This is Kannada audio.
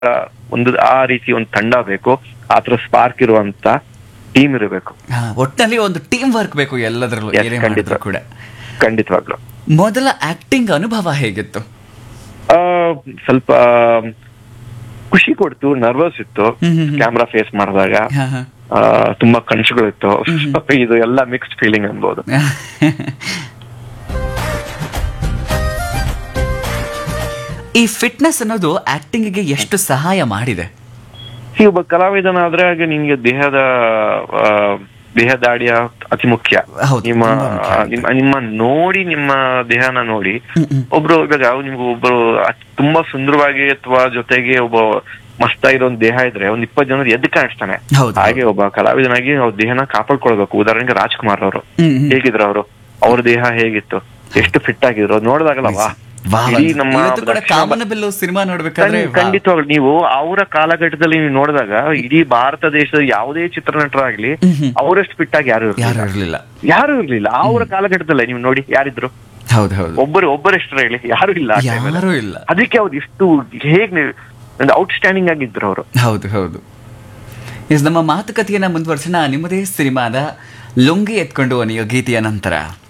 ಆ, ಒಂದು ಆ ರೀತಿ ಒಂದು ತಂಡ ಬೇಕು ಆತರ ಸ್ಪಾರ್ಕ್ ಇರುವಂತ ಟೀಮ್ ಇರಬೇಕು ಹಾ, ಒಟ್ನಲ್ಲಿ ಒಂದು ಟೀಮ್ ವರ್ಕ್ ಬೇಕು ಎಲ್ಲದರಲ್ಲೂ Yes, ಏನೇ ಖಂಡಿತ. ಮಾಡಿದ್ರು ಕೂಡ ಖಂಡಿತವಾಗ್ಲು ಮೊದಲ ಆಕ್ಟಿಂಗ್ ಅನುಭವ ಹೇಗಿತ್ತು ಆ, ಸ್ವಲ್ಪ ಖುಷಿ ಕೊಡ್ತು ನರ್ವಸ್ ಇತ್ತು ಹ್ಮ್, ಹ್ಮ್, ಹ್ಮ್. ಕ್ಯಾಮ್ರಾ ಫೇಸ್ ಮಾಡಿದಾಗ ಹಾ, ಹಾ. ಆ, ತುಂಬಾ ಕನಸುಗಳಿತ್ತು ಇದು ಎಲ್ಲ ಮಿಕ್ಸ್ಡ್ ಫೀಲಿಂಗ್ ಅನ್ಬೋದು ಈ ಫಿಟ್ನೆಸ್ ಅನ್ನೋದು ಆಕ್ಟಿಂಗ್ಗೆ ಎಷ್ಟು ಸಹಾಯ ಮಾಡಿದೆ ಈ ಒಬ್ಬ ಕಲಾವಿದನಾದ್ರೆ ಹಾಗೆ ನಿಮ್ಗೆ ದೇಹದ ಆ, ದೇಹದಾಡಿಯ ಅತಿ ಮುಖ್ಯ ಹೌದು, ನಿಮ್ಮ ತುಂಬಾ ಮುಖ್ಯ ಆಗುತ್ತೆ. ನಿಮ್ಮ ನಿಮ್ಮ ನೋಡಿ ನಿಮ್ಮ ದೇಹನ ನೋಡಿ ಹ್ಮ್, ಹ್ಮ್. ಒಬ್ರು ಇವಾಗ ನಿಮ್ಗೆ ಒಬ್ರು ಅತ್- ತುಂಬಾ ಸುಂದರವಾಗಿ ಅಥವಾ ಜೊತೆಗೆ ಒಬ್ಬ ಮಸ್ತ ಇರೋ ಒಂದ್ ದೇಹ ಇದ್ರೆ ಒಂದ್ ಇಪ್ಪತ್ ಜನ ಎದ್ದು ಕಾಣಿಸ್ತಾನೆ ಹೌದು, ಹಾಗೆ ಒಬ್ಬ ಕಲಾವಿದನಾಗಿ ಅವ್ರ ದೇಹನ ಕಾಪಾಡ್ಕೊಳ್ಬೇಕು ಉದಾಹರಣೆಗೆ ರಾಜ್ಕುಮಾರ್ ಅವರು ಹ್ಮ್, ಹ್ಮ್. ಹೇಗಿದ್ರು ಅವರು ಅವ್ರ ದೇಹ ಹೇಗಿತ್ತು ಎಷ್ಟು ಫಿಟ್ ಆಗಿದ್ರು ಅದ್ ನೋಡಿದಾಗಲ್ಲ ವಾ ವಾಹ್ ಇಡೀ ನಮ್ಮ ಇವತ್ತು ಕೂಡ ದಕ್ಷಿಣ ಕಾಮನ ಬಿಲ್ಲು ಸಿನಿಮಾ ನೋಡ್ಬೇಕಾದ್ರೆ ಖಂಡ್- ಖಂಡಿತವಾಗ್ಲು ನೀವು ಅವರ ಕಾಲಘಟ್ಟದಲ್ಲಿ ನೀವು ನೋಡಿದಾಗ ಇಡೀ ಭಾರತ ದೇಶದ ಯಾವುದೇ ಚಿತ್ರನಟರಾಗ್ಲಿ ಹ್ಮ್ ಹ್ಮ್. ಅವರಷ್ಟು ಫಿಟ್ ಆಗಿ ಯಾರು ಇರ್ಲಿಲ್ಲ. ಯಾರು ಇರ್ಲಿಲ್ಲ ಯಾರು ಇರ್ಲಿಲ್ಲ ಅವರ ಕಾಲಘಟ್ಟದಲ್ಲೇ ನೀವು ನೋಡಿ ಯಾರಿದ್ರು ಹೌದು ಹೌದು ಒಬ್ಬರು ಒಬ್ಬರಷ್ಟು ಹೇಳಿ ಯಾರು ಇಲ್ಲ ಆ time ಅಲ್ಲಿ. ಯಾರು ಇಲ್ಲ ಅದಕ್ಕೆ ಅವ್ರು ಇಷ್ಟು ಹೇಗ್ ನೀವು ಔಟ್ ಸ್ಟ್ಯಾಂಡಿಂಗ್ ಆಗಿದ್ರು ಅವರು ಹೌದು ಹೌದು ಎಸ್ ನಮ್ಮ ಮಾತುಕತೆಯನ್ನ ಮುಂದುವರ್ಸೋಣ ನಿಮ್ಮದೇ ಸಿನಿಮಾದ ಲುಂಗಿ ಎತ್ಕೊಂಡು ಅನ್ನೋ ಗೀತೆಯ ನಂತರ